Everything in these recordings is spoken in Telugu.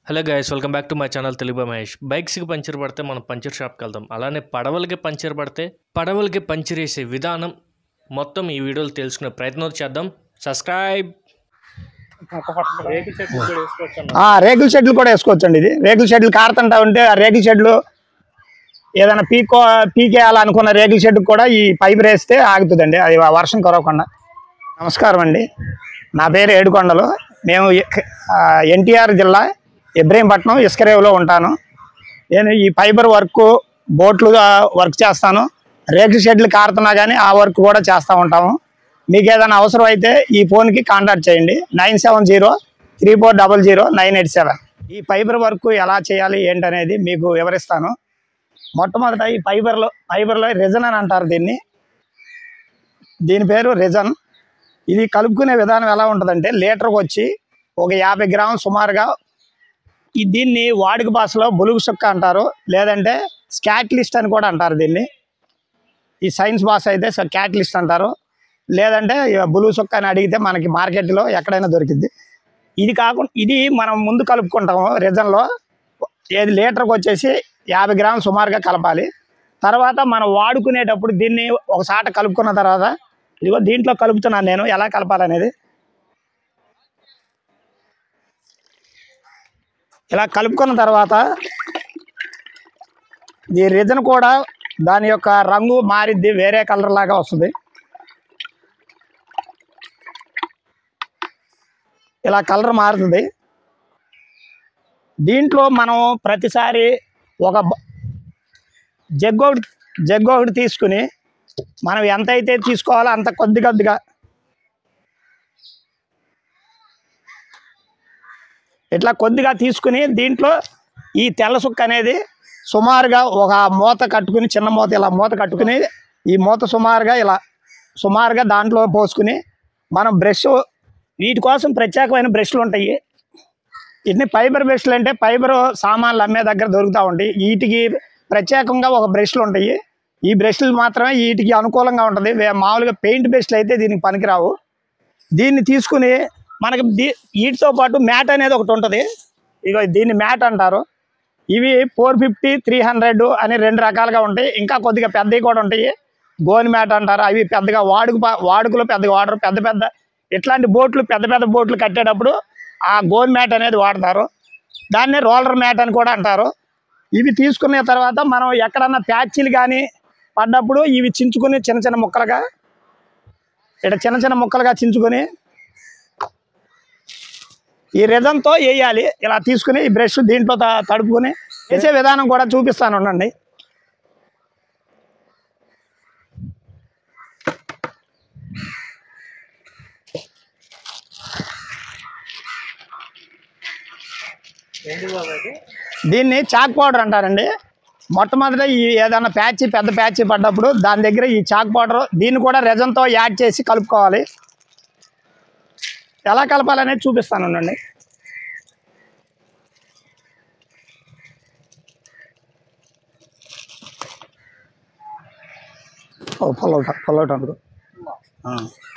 Hello guys welcome back to my channel Telugu Mahesh బైక్స్కి పంచర్ పడితే మనం పంచర్ షాప్కి వెళ్తాం అలానే పడవలకి పంచర్ పడితే పడవలకి పంచర్ వేసే విధానం మొత్తం ఈ వీడియోలో తెలుసుకునే ప్రయత్నం చేద్దాం సబ్స్క్రైబ్ ఆ, రేకుల షెడ్లు కూడా వేసుకోవచ్చండి ఇది రేకుల షెడ్లు కారుతుంటా ఉంటే ఆ రేకుల షెడ్లు ఏదైనా పీకో పీకేయాలనుకున్న రేకుల షెడ్కి కూడా ఈ పైప్ వేస్తే ఆగుతుందండి అది వర్షం కురవకుండా నమస్కారం అండి నా పేరు ఏడుకొండలు మేము ఎన్టీఆర్ జిల్లా ఇబ్రహీంపట్నం ఇసుకరేవులో ఉంటాను నేను ఈ ఫైబర్ వర్క్ బోట్లు ఆ, వర్క్ చేస్తాను రేకుల షెడ్లు కారుతున్నా కానీ ఆ వర్క్ కూడా చేస్తూ ఉంటాము మీకు ఏదైనా అవసరం అయితే ఈ ఫోన్కి కాంటాక్ట్ చేయండి nine seven zero three four double zero nine eight seven ఈ ఫైబర్ వర్క్ ఎలా చేయాలి ఏంటనేది మీకు వివరిస్తాను మొట్టమొదట ఈ ఫైబర్లో ఫైబర్లో రిజన్ అని అంటారు దీన్ని దీని పేరు రిజన్ ఇది కలుపుకునే విధానం ఎలా ఉంటుందంటే లీటర్కి వచ్చి ఒక యాభై గ్రాములు సుమారుగా ఈ దీన్ని వాడుక భాషలో బులుగు సుక్క అంటారు లేదంటే స్కాట్లిస్ట్ అని కూడా అంటారు దీన్ని ఈ సైన్స్ భాష అయితే క్యాటలిస్ట్ అంటారు లేదంటే బులుగు సుక్క అని అడిగితే మనకి మార్కెట్లో ఎక్కడైనా దొరికిద్ది ఇది కాకుండా ఇది మనం ముందు కలుపుకుంటాము రిజన్లో ఏది లీటర్కి వచ్చేసి యాభై గ్రాములు సుమారుగా కలపాలి తర్వాత మనం వాడుకునేటప్పుడు దీన్ని ఒక సాట కలుపుకున్న తర్వాత ఇదిగో దీంట్లో కలుపుతున్నాను నేను ఎలా కలపాలనేది ఇలా కలుపుకున్న తర్వాత ఈ రిజన్ కూడా దాని యొక్క రంగు మారిద్ది వేరే కలర్ లాగా వస్తుంది ఇలా కలర్ మారుతుంది దీంట్లో మనం ప్రతిసారి ఒక బ- జగ్గు ఒకటి జగ్గు ఒకటి తీసుకుని మనం ఎంత అయితే తీసుకోవాలో అంత కొద్ది కొద్దిగా ఇట్లా కొద్దిగా తీసుకుని దీంట్లో ఈ తెల్ల సుక్క అనేది సుమారుగా ఒక మూత కట్టుకుని చిన్న మూత ఇలా మూత కట్టుకుని ఈ మూత సుమారుగా ఇలా సుమారుగా దాంట్లో పోసుకుని మనం బ్రష్ వీటి కోసం ప్రత్యేకమైన బ్రష్లు ఉంటాయి ఇన్ని ఫైబర్ బ్రష్లు అంటే ఫైబర్ సామాన్లు అమ్మే దగ్గర దొరుకుతూ ఉంటాయి వీటికి ప్రత్యేకంగా ఒక బ్రష్లు ఉంటాయి ఈ బ్రష్లు మాత్రమే వీటికి అనుకూలంగా ఉంటుంది వే- మామూలుగా పెయింట్ బ్రష్లు అయితే దీనికి పనికిరావు దీన్ని తీసుకుని మనకి దీ వీటితో పాటు మ్యాట్ అనేది ఒకటి ఉంటుంది ఇక దీన్ని మ్యాట్ అంటారు ఇవి ఫోర్ ఫిఫ్టీ త్రీ హండ్రెడ్ అని రెండు రకాలుగా ఉంటాయి ఇంకా కొద్దిగా పెద్దవి కూడా ఉంటాయి గోని మ్యాట్ అంటారు అవి పెద్దగా వాడుకు ప- వాడుకలో పెద్దగా వాడరు పెద్ద పెద్ద ఇట్లాంటి బోట్లు పెద్ద పెద్ద బోట్లు కట్టేటప్పుడు ఆ గోన్ మ్యాట్ అనేది వాడతారు దాన్ని రోలర్ మ్యాట్ అని కూడా అంటారు ఇవి తీసుకున్న తర్వాత మనం ఎక్కడన్నా ప్యాచీలు కానీ పడ్డప్పుడు ఇవి చించుకొని చిన్న చిన్న ముక్కలుగా ఇక్కడ చిన్న చిన్న ముక్కలుగా చించుకొని ఈ రిజన్తో వేయాలి ఇలా తీసుకుని ఈ బ్రష్ దీంట్లో త- తడుపుకొని వేసే విధానం కూడా చూపిస్తాను ఉండండి దీన్ని చాక్ పౌడర్ అంటారండి మొట్టమొదట ఈ ఏదైనా ప్యాచ్ పెద్ద ప్యాచ్ పడ్డప్పుడు దాని దగ్గర ఈ చాక్ పౌడర్ దీన్ని కూడా రెజన్తో యాడ్ చేసి కలుపుకోవాలి ఎలా కలపాలనేది చూపిస్తాను ఉండండి ఓ పొల్లౌట్ పొల్లౌట్ అనుకో ఆ.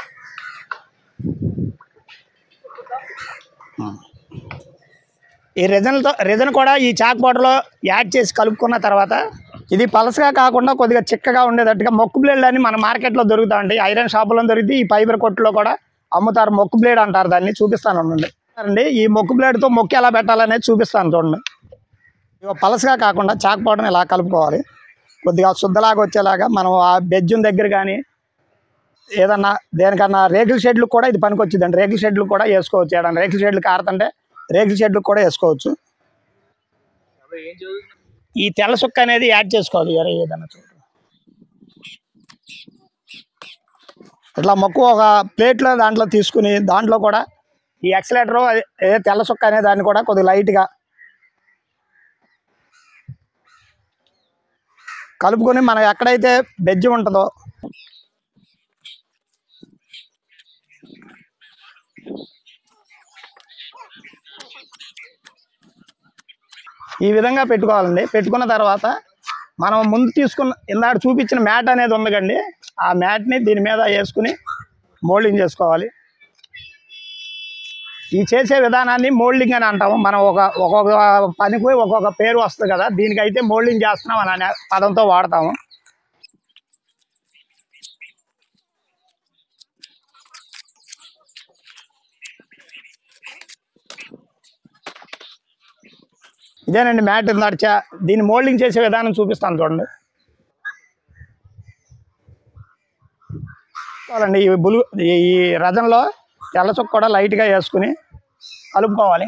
ఆ. ఈ రిజన్తో రిజన్ కూడా ఈ చాక్ పౌడర్లో యాడ్ చేసి కలుపుకున్న తర్వాత ఇది పలసగా కాకుండా కొద్దిగా చిక్కగా ఉండేటట్టుగా మొక్కు బ్లేడ్ అని మన మార్కెట్లో దొరుకుతా ఉంటాయి ఐరన్ షాపులో దొరుకుతాయి ఈ ఫైబర్ కొట్టులో కూడా అమ్ముతారు మొక్కు బ్లేడ్ అంటారు దాన్ని చూపిస్తాను ఉండండి అండి ఈ మొక్కు బ్లేడ్తో మొక్కు ఎలా పెట్టాలనేది చూపిస్తాను చూడండి ఇక పలసగా కాకుండా చాక్ పౌడర్ని ఇలా కలుపుకోవాలి కొద్దిగా శుద్ధలాగా వచ్చేలాగా మనం ఆ బెజ్జున్ దగ్గర కానీ ఏదన్నా దేనికన్నా రేకుల షెడ్లు కూడా ఇది పనికొచ్చిందండి రేకుల షెడ్లు కూడా వేసుకోవచ్చు ఏదన్నా రేకుల షెడ్లు కారుతుంటే రేకుల షెడ్లు కూడా వేసుకోవచ్చు ఈ తెల్ల సుక్క అనేది యాడ్ చేసుకోవాలి ఎరే ఏదన్నా చూడు ఇట్లా మొక్కు ఒక ప్లేట్లో దాంట్లో తీసుకుని దాంట్లో కూడా ఈ ఎక్సలేటర్ ఏ తెల్ల సుక్క అనే దాన్ని కూడా కొద్దిగా లైట్గా కలుపుకొని మనం ఎక్కడైతే బెజ్జి ఉంటుందో ఈ విధంగా పెట్టుకోవాలండి పెట్టుకున్న తర్వాత మనం ముందు తీసుకున్న ఇందాక చూపించిన మ్యాట్ అనేది ఉంది కండి ఆ మ్యాట్ని దీని మీద వేసుకుని మోల్డింగ్ చేసుకోవాలి ఈ చేసే విధానాన్ని మోల్డింగ్ అని అంటాము మనం ఒక ఒక్కొక్క పనికి ఒక్కొక్క పేరు వస్తుంది కదా దీనికైతే మోల్డింగ్ చేస్తున్నాం అని అనే పదంతో వాడతాము ఇదేనండి మ్యాట్ నడిచా దీన్ని మోల్డింగ్ చేసే విధానం చూపిస్తాను చూడండి చూడండి ఈ బులు ఈ ఈ రజంలో తెల్ల చుక్క కూడా లైట్గా వేసుకుని కలుపుకోవాలి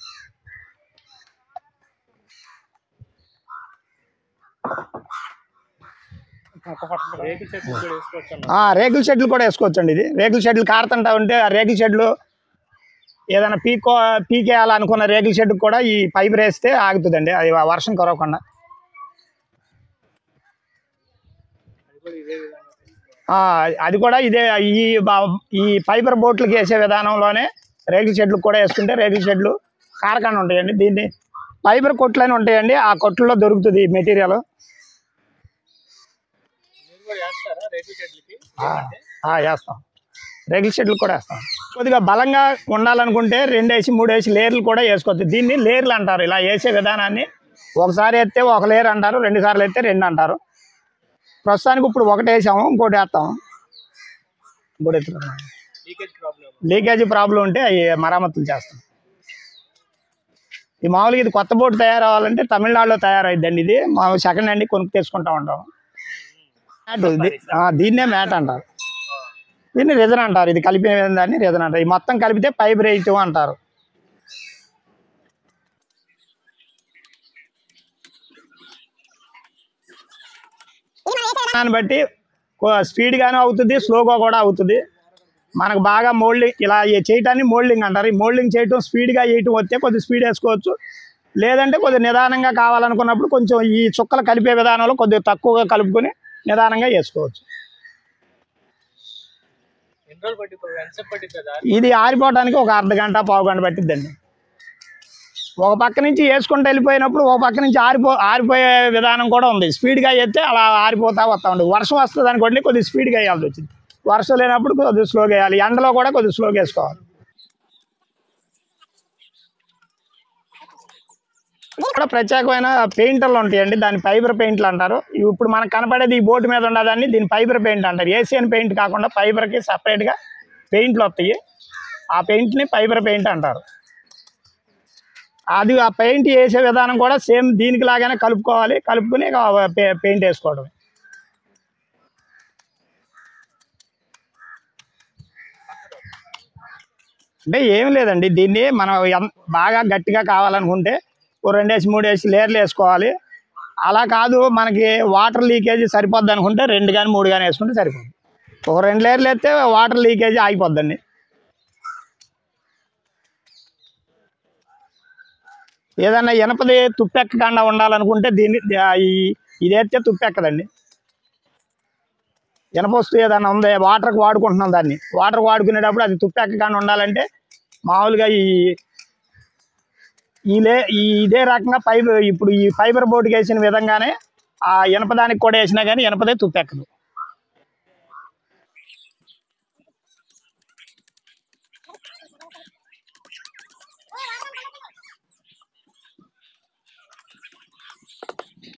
ఆ, రేకుల షెడ్లు కూడా వేసుకోవచ్చండి ఇది రేకుల షెడ్లు కారుతుంటా ఉంటే ఆ రేకుల షెడ్లు ఏదైనా పీకో పీకేయాలనుకున్న రేకుల షెడ్ కూడా ఈ పైప్ వేస్తే ఆగుతుందండి అది వర్షం కురవకుండా ఆ, అది కూడా ఇదే ఈ బా- ఈ ఫైబర్ బోట్లకి వేసే విధానంలోనే రేకుల షెడ్లు కూడా వేసుకుంటే రేకుల షెడ్లు కారకుండా ఉంటాయండి దీన్ని ఫైబర్ కొట్లని ఉంటాయండి ఆ కొట్లలో దొరుకుతుంది మెటీరియల్ వేస్తాం రేకుల షెడ్లు కూడా వేస్తాం కొద్దిగా బలంగా ఉండాలనుకుంటే రెండు వేసి మూడు వేసి లేయర్లు కూడా వేసుకోవచ్చు దీన్ని లేయర్లు అంటారు ఇలా వేసే విధానాన్ని ఒకసారి ఎత్తే ఒక లేయర్ అంటారు రెండు సార్లు ఎత్తే రెండు అంటారు ప్రస్తుతానికి ఇప్పుడు ఒకటి వేసాము ఇంకోటి వేస్తాం ఇంకోటి ఎత్తుకున్నాం లీకేజ్ ప్రాబ్లం ఉంటే అవి మరమ్మతులు చేస్తాం ఈ మామూలుగా ఇది కొత్త బోట్ తయారవ్వాలంటే తమిళనాడులో తయారైద్దండి ఇది మా సెకండ్ హ్యాండ్ కొనుక్కు తెచ్చుకుంటా ఉంటాం మ్యాట్ ఇది. ఆ, దీన్నే మ్యాట్ అంటారు దీన్ని రిజన్ అంటారు ఇది కలిపిన దాన్ని రిజన్ అంటారు ఈ మొత్తం కలిపితే పైప్ రేట్ అంటారు దాన్ని బట్టి స్పీడ్గానే అవుతుంది స్లోగా కూడా అవుతుంది మనకు బాగా మోల్డింగ్ ఇలా ఏ- చేయటాన్ని మోల్డింగ్ అంటారు ఈ మోల్డింగ్ చేయటం స్పీడ్గా చేయటం వస్తే కొద్దిగా స్పీడ్ వేసుకోవచ్చు లేదంటే కొద్దిగా నిదానంగా కావాలనుకున్నప్పుడు కొంచెం ఈ చుక్కలు కలిపే విధానంలో కొద్దిగా తక్కువగా కలుపుకొని నిదానంగా వేసుకోవచ్చు ఎన్ని రోజులు పట్టి ఎంతసేపు పట్టిద్దా ఇది ఆరిపోవడానికి ఒక అర్ధ గంట పావు గంట పట్టిద్దండి ఒక పక్క నుంచి వేసుకుంటూ వెళ్ళిపోయినప్పుడు ఒక పక్క నుంచి ఆరిపో ఆరిపోయే విధానం కూడా ఉంది స్పీడ్గా వేస్తే అలా ఆరిపోతా వస్తూ ఉంటుంది వర్షం వస్తుంది అనుకోండి కొద్దిగా స్పీడ్గా వేయాల్సి వచ్చింది వర్షం లేనప్పుడు కొద్దిగా స్లోగా వేయాలి ఎండలో కూడా కొద్దిగా స్లోగా వేసుకోవాలి ఇక్కడ ప్రత్యేకమైన పెయింటర్లు ఉంటాయండి దాని ఫైబర్ పెయింట్లు అంటారు ఇవి ఇప్పుడు మనకు కనపడేది ఈ బోర్డు మీద ఉండదాన్ని దీని ఫైబర్ పెయింట్ అంటారు ఏషియన్ పెయింట్ కాకుండా ఫైబర్కి సపరేట్గా పెయింట్లు వస్తాయి ఆ పెయింట్ని ఫైబర్ పెయింట్ అంటారు అది ఆ పెయింట్ వేసే విధానం కూడా సేమ్ దీనికి లాగానే కలుపుకోవాలి కలుపుకుని ఇక పె- పెయింట్ వేసుకోవడం అంటే ఏం లేదండి దీన్ని మనం ఎన్- బాగా గట్టిగా కావాలనుకుంటే ఓ రెండేసి మూడేసి లేయర్లు వేసుకోవాలి అలా కాదు మనకి వాటర్ లీకేజ్ సరిపోద్ది అనుకుంటే రెండు కానీ మూడు కానీ వేసుకుంటే సరిపోద్ది ఒక రెండు లేయర్లు వేస్తే వాటర్ లీకేజ్ ఆగిపోద్దండి ఏదన్నా ఇనపది తుప్పెక్కకుండా ఉండాలనుకుంటే దీన్ని దా- ఈ ఇది వేస్తే తుప్పెక్కదండి ఇనప వస్తువు ఏదన్నా ఉంది వాటర్కి వాడుకుంటున్నాం దాన్ని వాటర్ వాడుకునేటప్పుడు అది తుప్పెక్కకుండా ఉండాలంటే మామూలుగా ఈ ఈ లే ఈ ఇదే రకంగా ఫైబర్ ఇప్పుడు ఈ ఫైబర్ బోర్డుకి వేసిన విధంగానే ఆ ఇనపదానికి కూడా వేసినా కానీ ఇనపదే తుప్పెక్కదు